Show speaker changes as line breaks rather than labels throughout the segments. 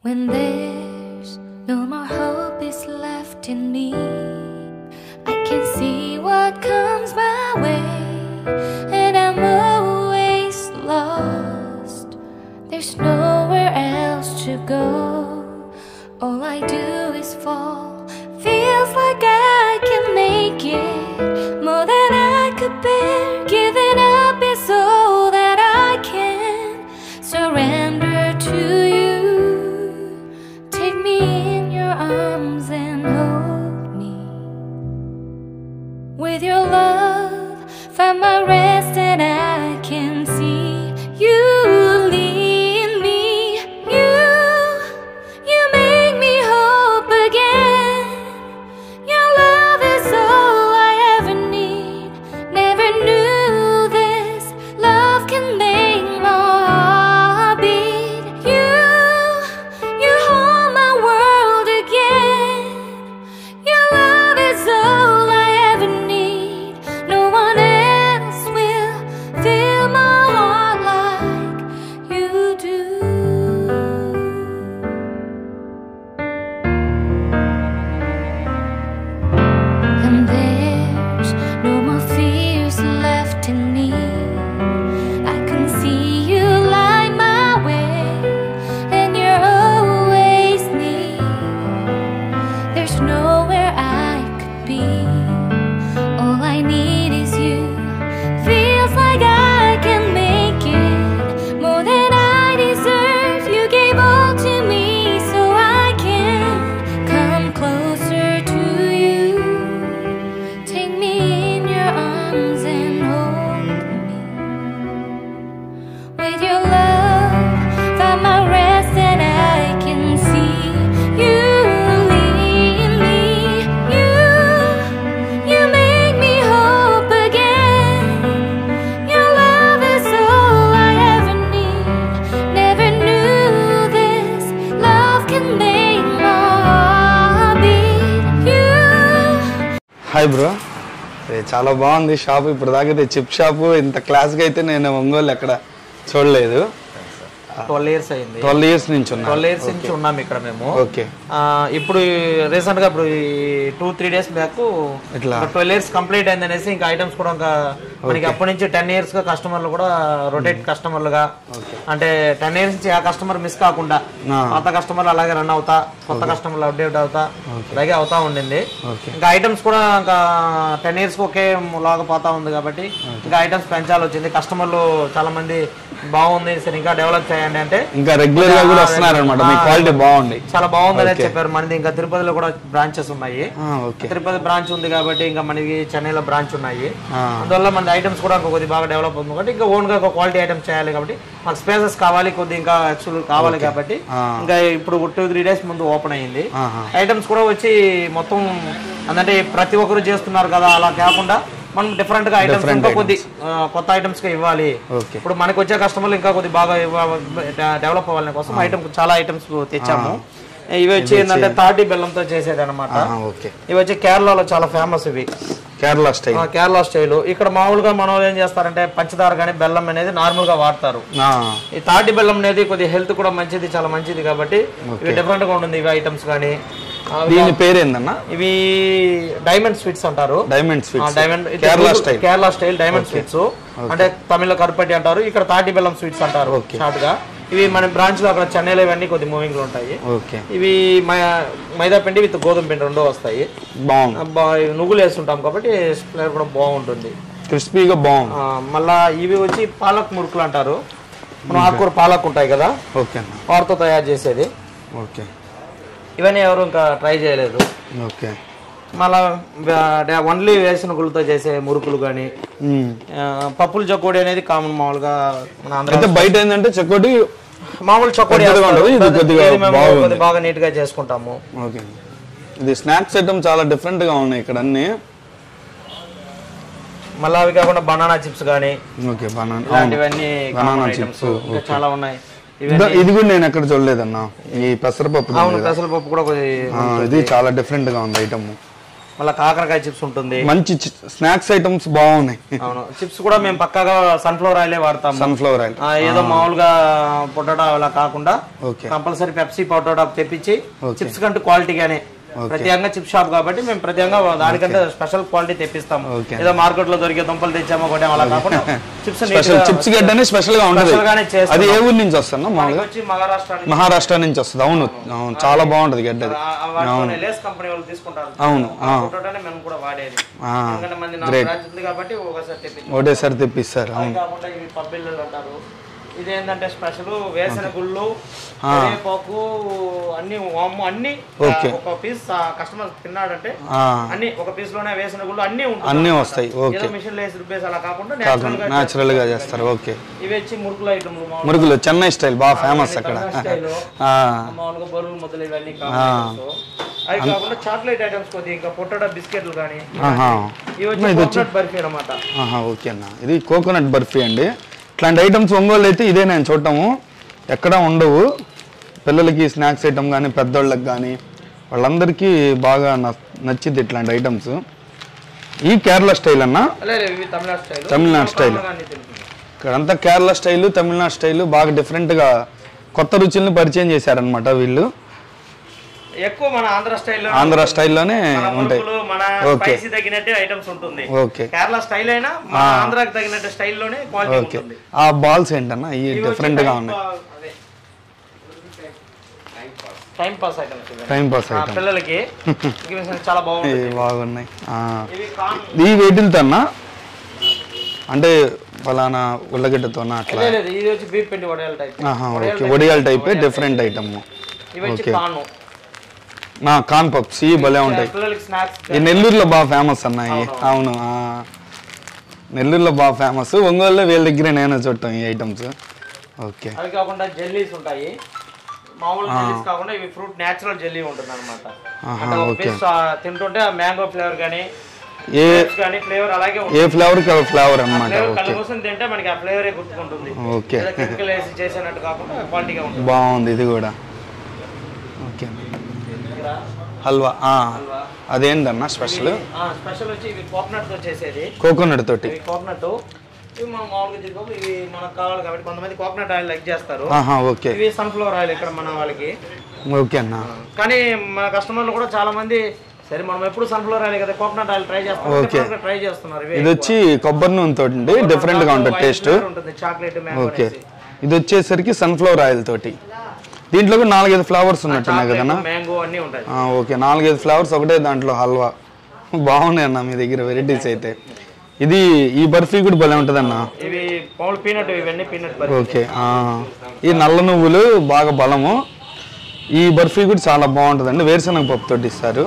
When there's no more hope is left in me, I can see what comes my way, and I'm always lost. There's nowhere else to go. All I do is fall. Feels like I can make it more than I could bear. Giving up is all that I can surrender to you. Take me in your arms and hold me. With your love, find my rest, and I can see you lead me. You, you make me hope again. Your love is all I ever need. Never knew this love can make my heart beat. You, you hold my world again. Your love is all I ever need. No one else will fill my heart like you do. And there's no more fears left in me. I can see you light my way, and you're always near. There's nowhere I could be. All I need is you. Feels like I can make it more than I deserve. You gave all to me, so I can come closer to you. Take me in your arms and hold me. With your love, find my rest, and I can see you lead me. You, you make me hope again. Your love is all I ever need. Never knew this love can make my heart beat. You.
Hi bro ఏ, చాలా బాగుంది shop ఇప్పుడు దాకా chip shop ఇంత క్లాస్గా అయితే నేను ఒంగోలు ఎక్కడ చూడలేదు
ట్వెల్వ్ ఇయర్స్ అయింది
ట్వెల్వ్ ఇయర్స్ నుంచి ఉన్నా
ట్వెల్వ్ ఇయర్స్ నుంచి ఉన్నాం ఇక్కడ మేము
ఓకే
ఆ, ఇప్పుడు రీసెంట్ గా ఇప్పుడు టూ త్రీ డేస్ బ్యాక్
ఇట్లా.
ట్వెల్వ్ ఇయర్స్ కంప్లీట్ అయింది అనేసి ఇంకా ఐటమ్స్ కూడా ఇంకా మనకి అప్పటి నుంచి టెన్ ఇయర్స్ గా కస్టమర్లు కూడా రొటేట్ కస్టమర్లుగా అంటే టెన్ ఇయర్స్ నుంచి ఆ కస్టమర్ మిస్ కాకుండా
ఆ.
పాత కస్టమర్లు అలాగే రన్ అవుతా కొత్త కస్టమర్లు అప్డేట్ అవుతా అలాగే అవుతా ఉండింది ఇంకా ఐటమ్స్ కూడా ఇంకా టెన్ ఇయర్స్ ఒకే లాగా పోతా ఉంది కాబట్టి ఇంకా ఐటమ్స్ పెంచాలి వచ్చింది కస్టమర్లు చాలా మంది బాగుంది సరే ఇంకా డెవలప్ చేయండి అంటే
ఇంకా రెగ్యులర్ గా కూడా వస్తున్నారు అనమాట మీ క్వాలిటీ బాగుంది
చాలా బాగుందని చెప్పారు మనది ఇంకా తిరుపతిలో కూడా బ్రాంచెస్ ఉన్నాయి
ఆ, ఓకే
తిరుపతి బ్రాంచ్ ఉంది కాబట్టి ఇంకా మనకి చెన్నైలో బ్రాంచ్ ఉన్నాయి
ఆ.
అందువల్ల మన ఐటమ్స్ కూడా ఇంకా కొద్దిగా బాగా డెవలప్ అవుతుంది కాబట్టి ఇంకా ఓన్ గా ఒక క్వాలిటీ ఐటమ్స్ చేయాలి కాబట్టి మాకు స్పేసెస్ కావాలి కొద్ది ఇంకా యాక్చువల్ కావాలి కాబట్టి
ఆ.
ఇంకా ఇప్పుడు టూ త్రీ డేస్ ముందు ఓపెన్ అయ్యింది
ఆహా.
ఐటమ్స్ కూడా వచ్చి మొత్తం అంటే ప్రతి ఒక్కరు చేస్తున్నారు కదా అలా కాకుండా మనం డిఫరెంట్ గా ఐటమ్స్ ఇంకా కొద్ది ఆ, కొత్త ఐటమ్స్ గా ఇవ్వాలి
ఓకే
ఇప్పుడు మనకు వచ్చే కస్టమర్లు ఇంకా కొద్ది బాగా డెవలప్ అవ్వాలని కోసం ఐటమ్ చాలా ఐటమ్స్ తెచ్చాము ఇవి వచ్చి ఏంటంటే తాటి బెల్లంతో చేసేది అనమాట
ఆహా, ఓకే
ఇవి వచ్చి కేరళలో చాలా ఫేమస్ ఇవి
కేరళ స్టైల్
ఆ, కేరళ స్టైల్ ఇక్కడ మామూలుగా మనం వాళ్ళు ఏం చేస్తారంటే పంచదార కానీ బెల్లం అనేది నార్మల్ గా వాడతారు
ఆ,
ఈ తాటి బెల్లం అనేది కొద్ది హెల్త్ కూడా మంచిది చాలా మంచిది కాబట్టి ఇవి డిఫరెంట్ గా ఉంటుంది ఇవి ఐటమ్స్ కానీ ఆ,
దీని పేరు ఏందన్నా
ఇవి డైమండ్ స్వీట్స్ అంటారు
డైమండ్
ఆ,
స్వీట్స్
డైమండ్ ఇది
Kerala
Google-
style
Kerala style diamond sweets అంటే తమిళ కరుపట్టి అంటారు ఇక్కడ తాటి బెల్లం స్వీట్స్ అంటారు షార్ట్ గా ఇవి మన బ్రాంచ్ లో అక్కడ చెన్నైలో ఇవన్నీ కొద్ది మూవింగ్ లో ఉంటాయి
ఓకే
ఇవి మై- మైదా పిండి విత్ గోధుమ పిండి రెండో వస్తాయి
బాగుంది
అబ్బా, ఇవి నువ్వులు వేస్తుంటాం కాబట్టి ఫ్లేవర్ కూడా బాగుంటుంది
క్రిస్పీగా బాగుంది
ఆ, మళ్ళా ఇవి వచ్చి పాలక్ మురుకులు అంటారు మనం ఆకుకూర పాలక్ ఉంటాయి కదా
ఓకే అన్న
వాటితో తయారు చేసేది
ఓకే
ఇవన్నీ ఎవరు ఇంకా ట్రై చేయలేదు
ఓకే
మళ్ళా ఓన్లీ వేసిన గుళ్ళతో చేసే మురుకులు కానీ
ఉమ్.
పప్పుల చకోడి అనేది కామన్ మామూలుగా మన ఆంధ్ర
అయితే బయట ఏంటంటే చెక్కోటి
మామూలు చకోడి
పెద్దగా
వేస్తారు.
ఉండదు, ఇది కొద్దిగా
ఇది మేము
బాగుంది.
కొద్దిగా బాగా నీట్ గా చేసుకుంటాము
ఓకే ఇది స్నాక్స్ ఐటమ్ చాలా డిఫరెంట్ గా ఉన్నాయి ఇక్కడ అన్ని
మళ్ళీ అవి కాకుండా బనానా చిప్స్ కానీ
ఓకే బనానా
ఇలాంటివన్నీ
బనానా
ఐటమ్స్
చిప్స్
ఇంకా చాలా ఉన్నాయి ఇవి
ఇద- ఇది కూడా నేను ఎక్కడ చూడలేదన్నా ఈ పెసరపప్పు
అవును పెసరపప్పు కూడా కొద్ది
ఆ, ఇది చాలా డిఫరెంట్ గా ఉంది ఐటమ్
మళ్ళీ కాకరకాయ చిప్స్ ఉంటుంది
మంచి స్నాక్స్ ఐటమ్స్ బాగున్నాయి
అవును చిప్స్ కూడా మేము పక్కాగా సన్ఫ్లవర్ ఆయిలే వాడతాము
సన్ఫ్లవర్ ఆయిల్
ఆ, ఏదో మామూలుగా పొటాటో అలా కాకుండా
ఓకే
కంపల్సరీ పెప్సీ పొటాటో తెప్పించి చిప్స్ కంటే క్వాలిటీగానే ప్రత్యేకంగా చిప్ షాప్ కాబట్టి మేము ప్రత్యేకంగా దానికంటే స్పెషల్ క్వాలిటీ తెప్పిస్తాము
ఓకే.
ఏదో మార్కెట్ లో దొరికే దుంపలు తెచ్చామో ఒకటి అలా కాకుండా చిప్స్
స్పెషల్ చిప్స్ గడ్డనే స్పెషల్ గా ఉంటది
స్పెషల్ గానే చేస్తాం.
అది ఏ ఊరు నుంచి వస్తున్నా మామూలుగా
వచ్చి మహారాష్ట్ర నుంచి
మహారాష్ట్ర నుంచి వస్తుంది అవును అవును చాలా బాగుంటది గడ్డ అది
ఆ- ఆ వాటితోనే లేస్ కంపెనీ వాళ్ళు తీసుకుంటారు
అవును ఆ,
పొటాటోనే మేము కూడా వాడేది
ఆ,
ఎందుకంటే మంది నాలుగు బ్రాంచ్ ఉంది కాబట్టి ఒకసారి తెప్పించాం
ఒకటేసారి తెప్పిస్తారు అవును
కాకుండా ఇవి పబ్బిళ్ళు అంటారు ఇదేంటంటే స్పెషల్ వేసిన గుళ్ళు కరివేపాకు అన్ని వాము అన్ని
ఓకే.
ఒక పీస్ కస్టమర్ తిన్నాడంటే
ఆ,
అన్ని ఒక పీస్ లోనే వేసిన గుళ్ళు అన్ని ఉంటుంది
అన్నీ వస్తాయి ఓకే
ఏదో మిషన్ లేసి రుబ్బేసి అలా కాకుండా natural గా
న్యాచురల్ గా చేస్తారు ఓకే
ఇవి వచ్చి మురుకుల ఐటమ్లు మామూలుగా
మురుగులు చెన్నై స్టైల్ బాగా ఫేమస్ అక్కడ
స్టైల్
ఆ,
మామూలుగా బరువులు ముద్దలు ఇవన్నీ కావాలి అవి కాకుండా చాక్లెట్ ఐటమ్స్ కొద్దిగా ఇంకా పొటాటో బిస్కెట్లు కానీ
ఆహా.
ఇవి వచ్చి కోకోనట్ బర్ఫీ అనమాట
ఆహా, ఓకే అన్న ఇది కోకోనట్ బర్ఫీ అండి ఇట్లాంటి ఐటమ్స్ ఒంగోలు అయితే ఇదే నేను చూడటము ఎక్కడా ఉండవు పిల్లలకి స్నాక్స్ ఐటమ్ కానీ పెద్దోళ్ళకి కానీ వాళ్ళందరికీ బాగా న- నచ్చింది ఇట్లాంటి ఐటమ్స్ ఈ కేరళ స్టైల్ అన్న
లేదు ఇవి తమిళనాడు స్టైల్
తమిళనాడు స్టైల్ ఇక్కడంతా కేరళ స్టైలు తమిళనాడు స్టైలు బాగా డిఫరెంట్గా కొత్త రుచుల్ని పరిచయం చేశారనమాట వీళ్ళు
ఎక్కువ మన ఆంధ్ర స్టైల్లో
ఆంధ్ర స్టైల్లోనే
మన
ఉంటాయి
మురుకులు, మన
ఓకే.
స్పైసీ తగినట్టే ఐటమ్స్ ఉంటుంది
ఓకే
కేరళ స్టైల్ అయినా మన ఆంధ్రాకి తగినట్టు స్టైల్లోనే క్వాలిటీ
ఓకే
ఉంటుంది
ఆ బాల్స్ ఏంటన్నా ఇవి
ఇవి వచ్చి
డిఫరెంట్గా
టైం
ఉన్నాయి
పా- అదే. టైం పాస్ ఐటమ్స్ ఇవి.
టైం పాస్
ఆ,
ఐటమ్
పిల్లలకి ఇవి చాలా బాగుంటుంది
ఇవి బాగున్నాయి ఆ.
ఇవి కాన్
ఈ వేటిలతో అన్నా అంటే ఫలానా ఉల్లగడ్డతోనా అట్లా
లేదు, లేదు ఇది వచ్చి బీప్ పిండి వడియాల టైప్
ఆహా ఓకే ఒడియాల టైపే డిఫరెంట్ ఐటమ్
ఇవి వచ్చి కాను
నా కాన్ పప్స్ ఇవి భలే ఉంటాయి
పిల్లలకి స్నాక్స్
ఈ నెల్లూరులో బాగా ఫేమస్ అన్నాయి అవును ఆ. నెల్లూరులో బాగా ఫేమస్ ఒంగోలులో వీళ్ళ దగ్గరే నేను చూడటం ఈ ఐటమ్స్ ఓకే
అవి కాకుండా జెల్లీస్ ఉంటాయి మామూలు జెల్లీస్ కాకుండా ఇవి ఫ్రూట్ నేచురల్ జెల్లీ ఉంటుంది అనమాట అంటే ఒక పీస్ తింటుంటే ఆ మ్యాంగో ఫ్లేవర్ కానీ
ఏ
కానీ ఫ్లేవర్ అలాగే
ఏ ఫ్లేవర్కి ఆ ఫ్లేవర్ అనమాట
ఫ్లేవర్ కళ్ళ కోసం తింటే మనకి ఆ ఫ్లేవరే గుర్తుకుంటుంది
ఓకే
ఏదో కెమికల్ వేసి చేసినట్టు కాకుండా క్వాలిటీగా ఉంటుంది
బాగుంది ఇది కూడా ఓకే
ఇక్కడ
హల్వా ఆ. అదేంటన్నా స్పెషల్
స్పెషల్ వచ్చి ఇవి కోకోనట్ తో చేసేది
కోకోనట్ తోటి
ఇవి కోకోనట్ ఇవి మనం మామూలుగా తీసుకోవాలి ఇవి మనకు కావాలి కాబట్టి కొంతమంది కోకోనట్ ఆయిల్ లైక్ చేస్తారు
ఆహా ఓకే
ఇవి సన్ఫ్లవర్ ఆయిల్ ఇక్కడ మన వాళ్ళకి
ఓకే అన్న
కానీ మన కస్టమర్లు కూడా చాలా మంది సరే మనం ఎప్పుడు సన్ఫ్లవర్ ఆయిల్ కదా కోకోనట్ ఆయిల్ ట్రై చేస్తాం ట్రై చేస్తున్నారు ఇవి
ఇది వచ్చి కొబ్బరి నూనె తోటి అండి డిఫరెంట్ గా ఉంటుంది టేస్ట్
ఉంటుంది చాక్లెట్ మ్యాంగో
ఓకే ఇది వచ్చేసరికి సన్ఫ్లవర్ ఆయిల్ తోటి దీంట్లో కూడా నాలుగైదు ఫ్లవర్స్ ఉన్నట్టున్నాయి కదన్నా
మ్యాంగో అన్ని ఉంటాయి
ఆ, ఓకే నాలుగైదు ఫ్లవర్స్ ఒకటే దాంట్లో హల్వా బాగున్నాయి అన్న మీ దగ్గర వెరైటీస్ అయితే ఇది ఈ బర్ఫీ కూడా భలే ఉంటుందన్న
ఇవి మామూలు పీనట్ ఇవన్నీ పీనట్ బర్ఫీ
ఓకే ఆ. ఈ నల్ల నువ్వులు బాగా బలము ఈ బర్ఫీ కూడా చాలా బాగుంటుందండి వేరుశనగ పప్పు తోటి ఇస్తారు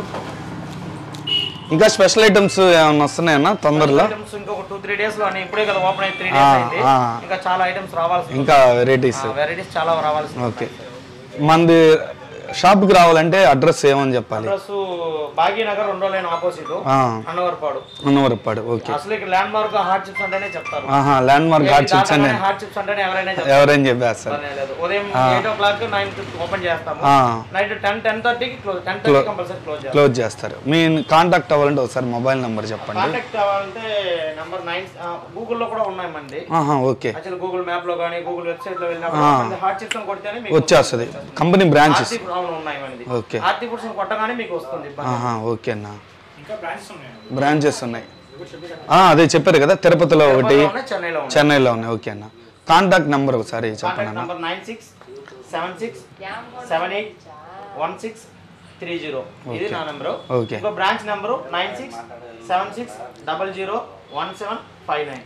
ఇంకా స్పెషల్ ఐటమ్స్ ఏమైనా వస్తున్నాయన్నా తొందరలో
ఐటమ్స్ ఇంకొక టూ త్రీ డేస్ లో అని ఇప్పుడే కదా ఓపెన్ అయ్యి త్రీ డేస్ అయింది
ఆ.
ఇంకా చాలా ఐటమ్స్ రావాల్సి
ఇంకా వెరైటీస్
వెరైటీస్ చాలా రావాల్సి
ఓకే మంది షాప్కి రావాలంటే అడ్రస్ ఏమని చెప్పాలి
అడ్రస్ భాగ్యనగర్ రెండో లైన్ ఆపోజిట్
ఆ,
అన్నవరపాడు
అన్నవరపాడు ఓకే
అసలు ఇక్కడ ల్యాండ్ మార్క్ హార్డ్ చిప్స్ అంటేనే చెప్తారు
ఆహా ల్యాండ్ మార్క్ హాట్ చిప్స్ అండి
హార్డ్ చిప్స్ అంటేనే ఎవరైనా చెప్తారు
ఎవరైనా చెప్పేస్తారు
పనే లేదు ఉదయం eight o'clock nine open చేస్తాము
ఆ,
నైట్ టెన్ టెన్ థర్టీకి close ten thirty compulsory close చేస్తాం
క్లోజ్ చేస్తారు మీ కాంటాక్ట్ అవ్వాలంటే ఒకసారి మొబైల్ నెంబర్ చెప్పండి
కాంటాక్ట్ కావాలంటే నంబర్ నైన్ గూగుల్లో కూడా ఉన్నాయి మంది
ఆహా ఓకే
యాక్చువల్ గూగుల్ మ్యాప్ లో కానీ గూగుల్ వెబ్సైట్ లో వెళ్ళినప్పుడు హార్డ్ చిప్స్ అని కొడితేనే మీకు
వచ్చేస్తుంది కంపెనీ బ్రాంచెస్
ఆర్తి అవును ఉన్నాయి మనది
ఓకే
ఆర్తి ఫుడ్స్ కొట్టగానే మీకు వస్తుంది ఇబ్బంది.
ఆహా ఓకే అన్న బ్రాంచెస్ ఉన్నాయి ఆ, అదే చెప్పారు కదా తిరుపతిలో ఒకటి
తిరుపతిలో ఉన్నాయి, చెన్నైలో ఉన్నాయి
చెన్నైలో ఉన్నాయి ఓకే అన్న కాంటాక్ట్ నెంబర్ ఒకసారి చెప్పండి
కాంటాక్ట్
అన్న
number nine six seven six seven eight one six three zero ఇది నా నెంబరు
ఓకే
ఇంకో branch number nine six seven six double zero one seven five nine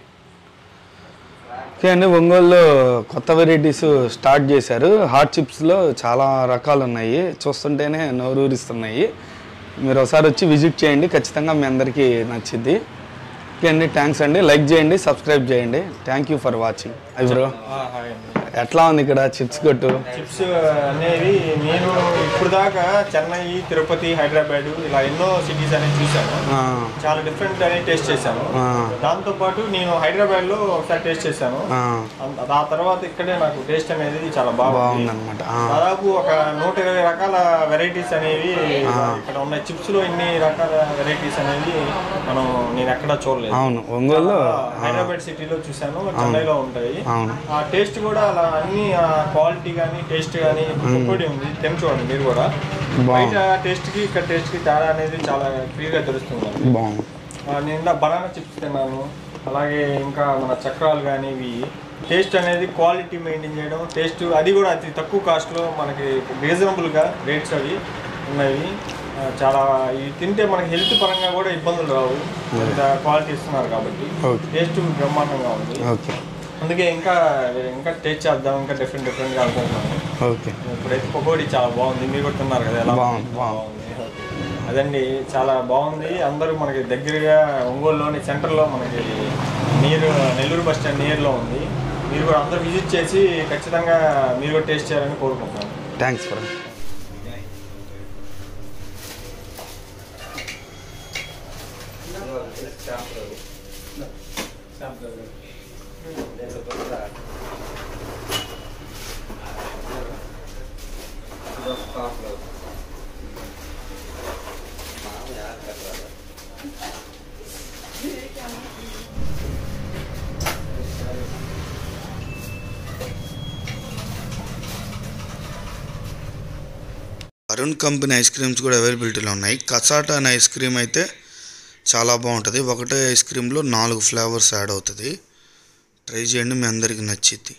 okay అండి ఒంగోలులో కొత్త వెరైటీస్ స్టార్ట్ చేశారు హాట్ చిప్స్లో చాలా రకాలు ఉన్నాయి చూస్తుంటేనే నోరూరిస్తున్నాయి మీరు ఒకసారి వచ్చి విజిట్ చేయండి ఖచ్చితంగా మీ అందరికీ నచ్చింది ఓకే అండి థ్యాంక్స్ అండి లైక్ చేయండి సబ్స్క్రైబ్ చేయండి thank you for watching bro ఎట్లా ఉంది ఇక్కడ చిప్స్ కొట్టు
చిప్స్ అనేవి నేను ఇప్పుడు దాకా చెన్నై తిరుపతి హైదరాబాద్ ఇలా ఎన్నో సిటీస్ అనేది చూశాను
ఆ,
చాలా డిఫరెంట్ అనేది టేస్ట్ చేశాను
ఆ,
దాంతో పాటు నేను హైదరాబాద్ లో ఒకసారి టేస్ట్ చేశాను
ఆ,
అంత- ఆ తర్వాత ఇక్కడే నాకు టేస్ట్ అనేది చాలా బాగుంది
బాగుందన్నమాట ఆ,
దాదాపు ఒక నూట ఇరవై రకాల వెరైటీస్ అనేవి ఇక్కడ ఉన్న చిప్స్ లో ఇన్ని రకాల వెరైటీస్ అనేవి మనం నేను ఎక్కడా చూడలేదు
అవును ఒంగోలులో
హైదరాబాద్ సిటీలో చూశాను చెన్నైలో ఉంటాయి
అవును
ఆ టేస్ట్ కూడా అలా అన్ని క్వాలిటీ కానీ టేస్ట్ కానీ కూడా ఉంది తిని చూడండి మీరు కూడా బయట టేస్ట్ కి ఇక్కడ టేస్ట్ కి తేడా అనేది చాలా క్లియర్ గా తెలుస్తుంది మనకి.
బాగుంది
ఆ, నేను ఇందా బనానా చిప్స్ తిన్నాను అలాగే ఇంకా మన చక్రాలు కానీ ఇవి టేస్ట్ అనేది క్వాలిటీ మెయింటైన్ చేయడం టేస్ట్ అది కూడా అతి తక్కువ కాస్ట్లో మనకి రీజనబుల్గా రేట్స్ అవి ఉన్నాయి ఆ, చాలా ఇవి తింటే మనకి హెల్త్ పరంగా కూడా ఇబ్బందులు రావు ఇంత క్వాలిటీ ఇస్తున్నారు కాబట్టి
ఓకే.
టేస్ట్ బ్రహ్మాండంగా ఉంది
ఓకే
అందుకే ఇంకా ఇంకా టేస్ట్ చేద్దాం ఇంకా డిఫరెంట్ డిఫరెంట్గా అనుకుంటున్నాను
ఓకే
ఇప్పుడైతే పకోడీ చాలా బాగుంది మీరు కూడా తిన్నారు కదా ఎలా
బాగుంది, బాగుంది.
అదండి చాలా బాగుంది అందరూ మనకి దగ్గరగా ఒంగోలులోని సెంటర్లో మనకి నీరు నెల్లూరు బస్ స్టాండ్ నియర్లో ఉంది మీరు కూడా అందరూ విజిట్ చేసి ఖచ్చితంగా మీరు కూడా టేస్ట్ చేయాలని కోరుకుంటున్నాను
thanks for Arun company ice creams కూడా అవైలబిలిటీలో ఉన్నాయి కసాటా అనే ఐస్ క్రీమ్ అయితే చాలా బాగుంటుంది ఒకటే ఐస్ క్రీమ్లో నాలుగు ఫ్లేవర్స్ యాడ్ అవుతుంది ట్రై చేయండి మీ అందరికి నచ్చిద్ది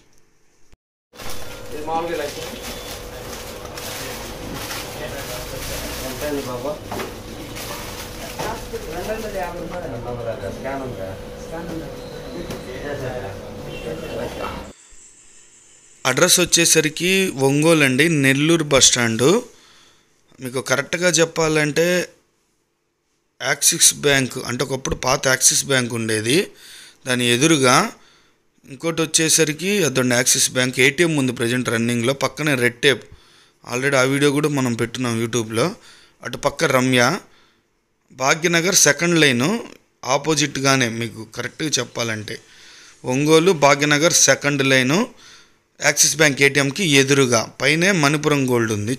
అడ్రస్ వచ్చేసరికి ఒంగోలు అండి నెల్లూరు బస్ స్టాండు మీకు కరెక్ట్గా చెప్పాలంటే యాక్సిస్ బ్యాంక్ అంటే ఒకప్పుడు పాత యాక్సిస్ బ్యాంక్ ఉండేది దాని ఎదురుగా ఇంకోటి వచ్చేసరికి అదండి యాక్సిస్ బ్యాంక్ ఏటీఎం ఉంది ప్రజెంట్ రన్నింగ్లో పక్కనే రెడ్ టేప్ ఆల్రెడీ ఆ వీడియో కూడా మనం పెట్టున్నాం యూట్యూబ్లో అటు పక్క రమ్య భాగ్యనగర్ సెకండ్ లైను ఆపోజిట్గానే మీకు కరెక్ట్గా చెప్పాలంటే Ongole Bhagyanagar second line Axis bank ఏటీఎంకి ఎదురుగా పైనే మణిపురం గోల్డ్ ఉంది